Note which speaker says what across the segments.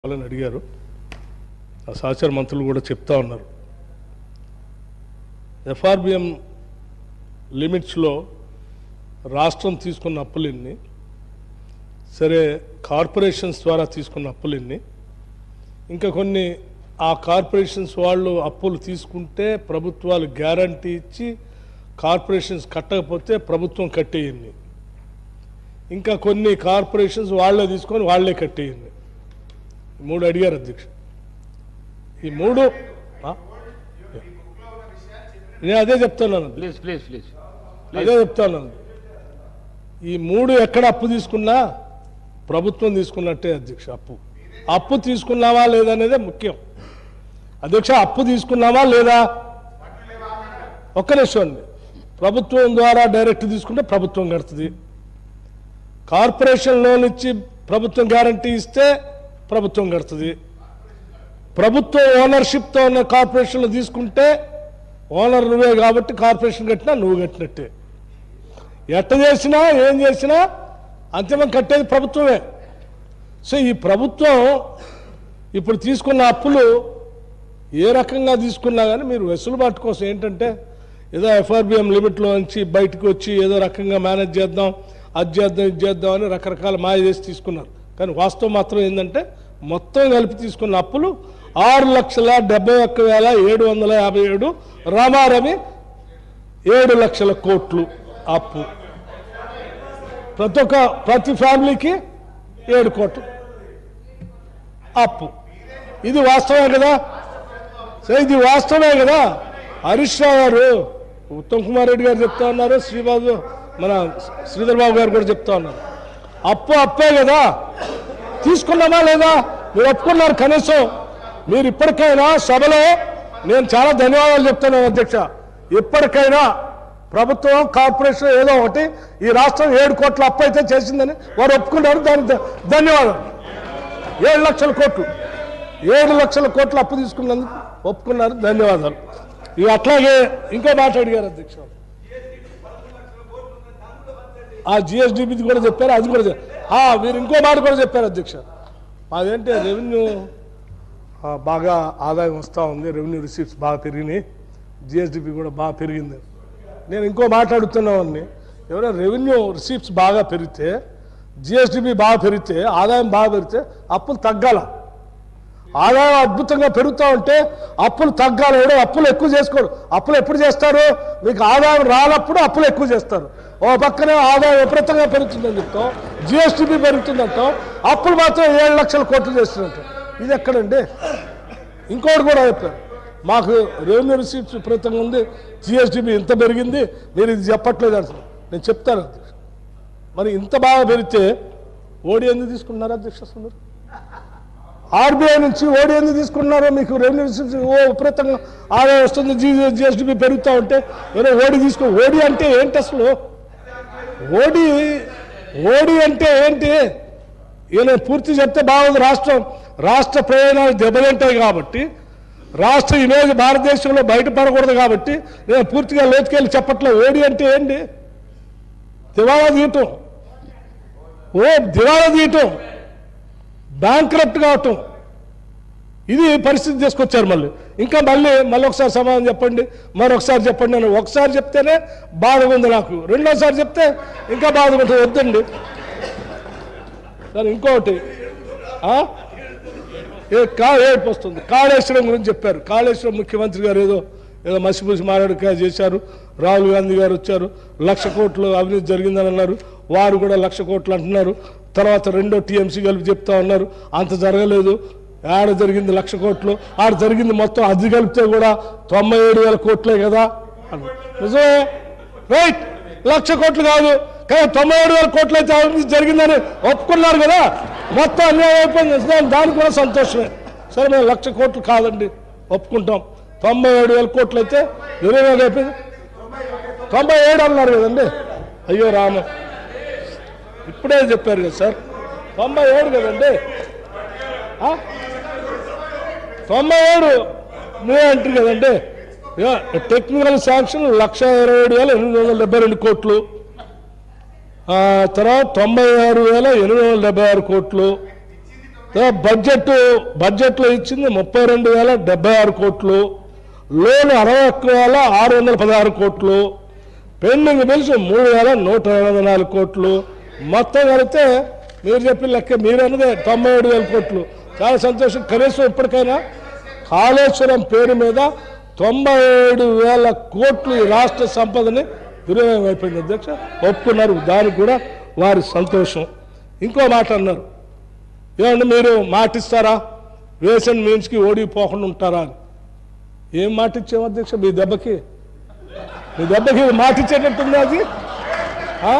Speaker 1: వాళ్ళని అడిగారు ఆ సహచార మంత్రులు కూడా చెప్తా ఉన్నారు ఎఫ్ఆర్బిఎం లిమిట్స్లో రాష్ట్రం తీసుకున్న అప్పులు ఎన్ని సరే కార్పొరేషన్స్ ద్వారా తీసుకున్న అప్పులు ఎన్ని ఇంకా కొన్ని ఆ కార్పొరేషన్స్ వాళ్ళు అప్పులు తీసుకుంటే ప్రభుత్వాలు గ్యారంటీ ఇచ్చి కార్పొరేషన్స్ కట్టకపోతే ప్రభుత్వం కట్టేయండి ఇంకా కొన్ని కార్పొరేషన్స్ వాళ్ళే తీసుకొని వాళ్ళే కట్టేయండి ఈ మూడు అడిగారు అధ్యక్ష ఈ మూడు ఆ? నేను అదే చెప్తున్నాను
Speaker 2: ప్లీజ్ ప్లీజ్ ప్లీజ్
Speaker 1: అదే చెప్తాను ఈ మూడు ఎక్కడ అప్పు తీసుకున్నా ప్రభుత్వం తీసుకున్నట్టే అధ్యక్ష అప్పు అప్పు తీసుకున్నావా లేదా అనేదే ముఖ్యం అధ్యక్ష అప్పు తీసుకున్నావా లేదా ఒక్క నిమిషం అండి ప్రభుత్వం ద్వారా డైరెక్ట్ తీసుకుంటే ప్రభుత్వం కడుతుంది కార్పొరేషన్ లోన్ ఇచ్చి ప్రభుత్వం గ్యారంటీ ఇస్తే ప్రభుత్వం కడుతుంది ప్రభుత్వం ఓనర్షిప్తో ఉన్న కార్పొరేషన్లు తీసుకుంటే ఓనర్ నువ్వే కాబట్టి కార్పొరేషన్ కట్టినా నువ్వు కట్టినట్టే ఎట్ట చేసినా ఏం చేసినా అంతిమం కట్టేది ప్రభుత్వమే సో ఈ ప్రభుత్వం ఇప్పుడు తీసుకున్న అప్పులు ఏ రకంగా తీసుకున్నా కానీ మీరు వెసులుబాటు కోసం ఏంటంటే ఏదో ఎఫ్ఆర్బిఎం లిమిట్లో నుంచి బయటకు వచ్చి ఏదో రకంగా మేనేజ్ చేద్దాం అది చేద్దాం ఇది చేద్దాం అని రకరకాల మాయ చేసి తీసుకున్నారు కానీ వాస్తవం మాత్రం ఏంటంటే మొత్తం కలిపి తీసుకున్న అప్పులు ఆరు లక్షల డెబ్బై ఒక్క వేల ఏడు వందల యాభై ఏడు రామారమి ఏడు లక్షల కోట్లు అప్పు ప్రతి ఒక్క ప్రతి ఫ్యామిలీకి ఏడు కోట్లు అప్పు ఇది వాస్తవమే కదా సో ఇది వాస్తవమే కదా హరీష్ రావు గారు ఉత్తమ్ కుమార్ రెడ్డి గారు చెప్తా ఉన్నారు శ్రీబాబు మన శ్రీధర్ బాబు గారు కూడా చెప్తా ఉన్నారు అప్పు అప్పే కదా తీసుకున్నామా లేదా మీరు ఒప్పుకున్నారు కనీసం మీరు ఇప్పటికైనా సభలో నేను చాలా ధన్యవాదాలు చెప్తున్నాను అధ్యక్ష ఇప్పటికైనా ప్రభుత్వం కార్పొరేషన్ ఏదో ఒకటి ఈ రాష్ట్రం ఏడు కోట్ల అప్పు అయితే చేసిందని వారు ఒప్పుకున్నారు దానికి ధ- ధన్యవాదాలు ఏడు లక్షల కోట్లు ఏడు లక్షల కోట్ల అప్పు తీసుకున్నందుకు ఒప్పుకున్నారు ధన్యవాదాలు ఇక అట్లాగే ఇంకో మాట అడిగారు అధ్యక్ష ఆ జిఎస్డిబిది కూడా చెప్పారు అది కూడా చెప్పారు. ఆ, మీరు ఇంకో మాట కూడా చెప్పారు అధ్యక్ష అదేంటి రెవెన్యూ ఆ, బాగా ఆదాయం వస్తూ ఉంది రెవెన్యూ రిసీప్ట్స్ బాగా పెరిగినాయి జిఎస్డిపి కూడా బాగా పెరిగింది నేను ఇంకో మాట్లాడుతున్నామని ఎవరైనా రెవెన్యూ రిసీప్ట్స్ బాగా పెరిగితే జిఎస్డిపి బాగా పెరిగితే ఆదాయం బాగా పెరిగితే అప్పులు తగ్గాల ఆదాయం అద్భుతంగా పెరుగుతూ ఉంటే అప్పులు తగ్గాలి ఎవడో అప్పులు ఎక్కువ చేసుకోడు అప్పులు ఎప్పుడు చేస్తారు మీకు ఆదాయం రానప్పుడు అప్పులు ఎక్కువ చేస్తారు ఓ పక్కనే ఆదాయం విపరీతంగా పెరుగుతుందని చెప్తాం జిఎస్టిపి పెరుగుతుందంటాం అప్పులు మాత్రం ఏడు లక్షల కోట్లు చేస్తున్నట్టు ఇది ఎక్కడండి ఇంకోటి కూడా చెప్పారు మాకు రెవెన్యూ రిసీప్ట్స్ విపరీతంగా ఉంది జిఎస్టిపి ఇంత పెరిగింది మీరు ఇది చెప్పట్లేదు అంటున్నారు నేను చెప్తాను అధ్యక్ష మరి ఇంత బాగా పెరిగితే ఓడి ఎందుకు తీసుకున్నారు అధ్యక్ష సుందర్ ఆర్బీఐ నుంచి ఓడి ఎందుకు తీసుకున్నారో మీకు రెవెన్యూ రిసీప్ట్స్ ఓ విపరీతంగా ఆదాయం వస్తుంది జీ జిఎస్డిపి పెరుగుతూ ఉంటే ఏదో ఓడి తీసుకో ఓడి అంటే ఏంటి అసలు ఓడి ఓడి అంటే ఏంటి ఈయన పూర్తి చెప్తే బాగుంది రాష్ట్రం రాష్ట్ర ప్రయోజనాలు దెబ్బతింటాయి కాబట్టి రాష్ట్ర ఇమేజ్ భారతదేశంలో బయటపడకూడదు కాబట్టి నేను పూర్తిగా లోతుకెళ్ళి చెప్పట్లేదు ఓడి అంటే ఏంటి దివాళా తీయటం ఓ దివాళా తీయటం బ్యాంక్రప్ట్ కావటం ఇది పరిస్థితి తీసుకొచ్చారు మళ్ళీ ఇంకా మళ్ళీ మళ్ళీ ఒకసారి సమాధానం చెప్పండి మరొకసారి చెప్పండి అని ఒకసారి చెప్తేనే బాధగా ఉంది నాకు రెండోసారి చెప్తే ఇంకా బాధగా ఉంటుంది వద్దండి సరే ఇంకొకటి ఆ? ఏ కా ఏడుపు వస్తుంది కాళేశ్వరం గురించి చెప్పారు కాళేశ్వరం ముఖ్యమంత్రి గారు ఏదో ఏదో మసిపూసి మాట్లాడుక చేశారు రాహుల్ గాంధీ గారు వచ్చారు లక్ష కోట్లు అవినీతి జరిగిందని అన్నారు వారు కూడా లక్ష కోట్లు అంటున్నారు తర్వాత రెండో టీఎంసీ కలిపి చెప్తా ఉన్నారు అంత జరగలేదు ఆడ జరిగింది లక్ష కోట్లు ఆడ జరిగింది మొత్తం అది కలిపితే కూడా తొంభై ఏడు వేల కోట్లే కదా అన్నారు. నిజమే రైట్ లక్ష కోట్లు కాదు కానీ తొంభై ఏడు వేల కోట్లు అయితే అవినీతి జరిగిందని ఒప్పుకున్నారు కదా మొత్తం అన్యాయం అయిపోయింది నిజమే. దానికి కూడా సంతోషమే సరే మేము లక్ష కోట్లు కాదండి ఒప్పుకుంటాం తొంభై ఏడు వేల కోట్లు అయితే ఇరవై వేలు అయిపోయింది తొంభై ఏడు అన్నారు కదండి అయ్యో రామ ఇప్పుడే చెప్పారు కదా సార్ తొంభై ఏడు కదండి ఆ? తొంభై ఏడు నువ్వే అంటారు కదండి యా, టెక్నికల్ శాంక్షన్ లక్ష ఇరవై ఏడు వేల ఎనిమిది వందల డెబ్బై రెండు కోట్లు ఆ, తర్వాత తొంభై ఆరు వేల ఎనిమిది వందల డెబ్బై ఆరు కోట్లు బడ్జెట్ బడ్జెట్లో ఇచ్చింది ముప్పై రెండు వేల డెబ్బై ఆరు కోట్లు లోన్ అరవై ఒక్క వేల ఆరు వందల పదహారు కోట్లు పెండింగ్ బిల్స్ మూడు వేల నూట ఎనభై నాలుగు కోట్లు మొత్తం కలిపితే మీరు చెప్పిన లెక్క మీరు అన్నదే తొంభై ఏడు వేల కోట్లు చాలా సంతోషం కనీసం ఇప్పటికైనా కాళేశ్వరం పేరు మీద తొంభై ఏడు వేల కోట్లు ఈ రాష్ట్ర సంపదని దుర్వినియోగం అయిపోయింది అధ్యక్ష ఒప్పుకున్నారు దానికి కూడా వారి సంతోషం ఇంకో మాట అన్నారు ఏమంటే మీరు మాటిస్తారా రేషన్ మీన్స్కి ఓడిపోకుండా ఉంటారా అని ఏం మాట ఇచ్చాము అధ్యక్ష మీ దెబ్బకి మీ దెబ్బకి మాట ఇచ్చేటట్టుంది అది ఆ?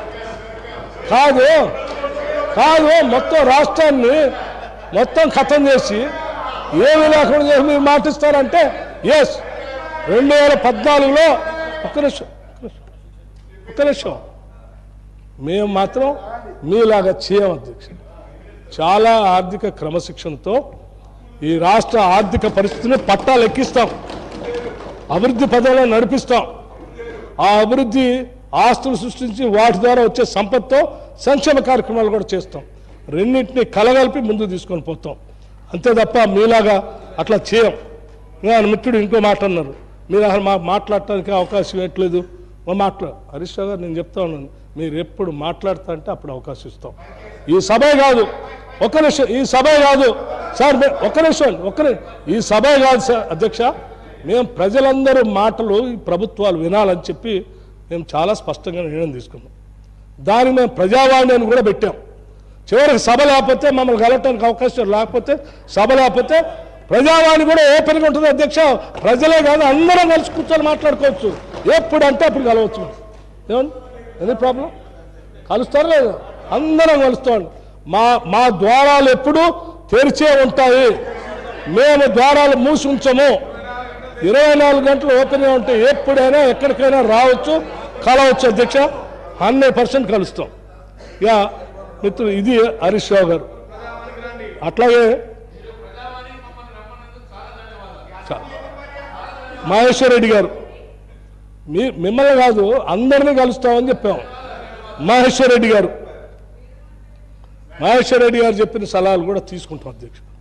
Speaker 1: కాదు కాదు మొత్తం రాష్ట్రాన్ని మొత్తం ఖతం చేసి ఏమి లేకుండా చేసి మీరు మాటిస్తారంటే ఎస్ రెండు వేల పద్నాలుగులో ఒక్క నిమిషం ఒక్క నిమిషం, ఒక్క నిమిషం మేము మాత్రం మీలాగా చేయం అధ్యక్ష చాలా ఆర్థిక క్రమశిక్షణతో ఈ రాష్ట్ర ఆర్థిక పరిస్థితిని పట్టాలు ఎక్కిస్తాం అభివృద్ధి పదంలో నడిపిస్తాం ఆ అభివృద్ధి ఆస్తులు సృష్టించి వాటి ద్వారా వచ్చే సంపత్తో సంక్షేమ కార్యక్రమాలు కూడా చేస్తాం రెండింటిని కలగలిపి ముందుకు తీసుకొని పోతాం అంతే తప్ప మీలాగా అట్లా చేయం ఇంకా ఆయన మిత్రుడు ఇంకో మాట అన్నారు మీరు అసలు మా మాట్లాడటానికి అవకాశం ఇవ్వట్లేదు మా మాట్లా హరీష్ రావు గారు నేను చెప్తా ఉన్నాను మీరు ఎప్పుడు మాట్లాడతా అంటే అప్పుడు అవకాశం ఇస్తాం ఈ సభే కాదు ఒక్క నిమిషం ఈ సభే కాదు సార్ మే- ఒక్క నిమిషం ఒక్క ని- ఈ సభే కాదు సార్ అధ్యక్ష మేము ప్రజలందరూ మాటలు ఈ ప్రభుత్వాలు వినాలని చెప్పి మేము చాలా స్పష్టంగా నిర్ణయం తీసుకున్నాం దానికి మేము ప్రజావాణి అని కూడా పెట్టాం చివరికి సభ లేకపోతే మమ్మల్ని కలవటానికి అవకాశం లేకపోతే సభ లేకపోతే ప్రజావాణి కూడా ఓపెన్గా ఉంటుంది అధ్యక్ష ప్రజలే కాదు అందరం కలిసి కూర్చొని మాట్లాడుకోవచ్చు ఎప్పుడు అంటే అప్పుడు కలవచ్చు ఏమండి ఎనీ ప్రాబ్లం కలుస్తారా లేదా అందరం కలుస్తాం మా మా ద్వారాలు ఎప్పుడు తెరిచే ఉంటాయి మేము ద్వారాలు మూసి ఉంచము ఇరవై నాలుగు గంటలు ఓపెన్గా ఉంటే ఎప్పుడైనా ఎక్కడికైనా రావచ్చు కలవచ్చు అధ్యక్ష హండ్రెడ్ పర్సెంట్ కలుస్తాం ఇక మిత్రులు ఇది హరీష్ రావు గారు అట్లాగే చ- మహేశ్వర్ రెడ్డి గారు మీ మిమ్మల్ని కాదు అందరినీ కలుస్తామని చెప్పాం మహేశ్వర్ రెడ్డి గారు మహేశ్వర్ రెడ్డి గారు చెప్పిన సలహాలు కూడా తీసుకుంటాం అధ్యక్షుడు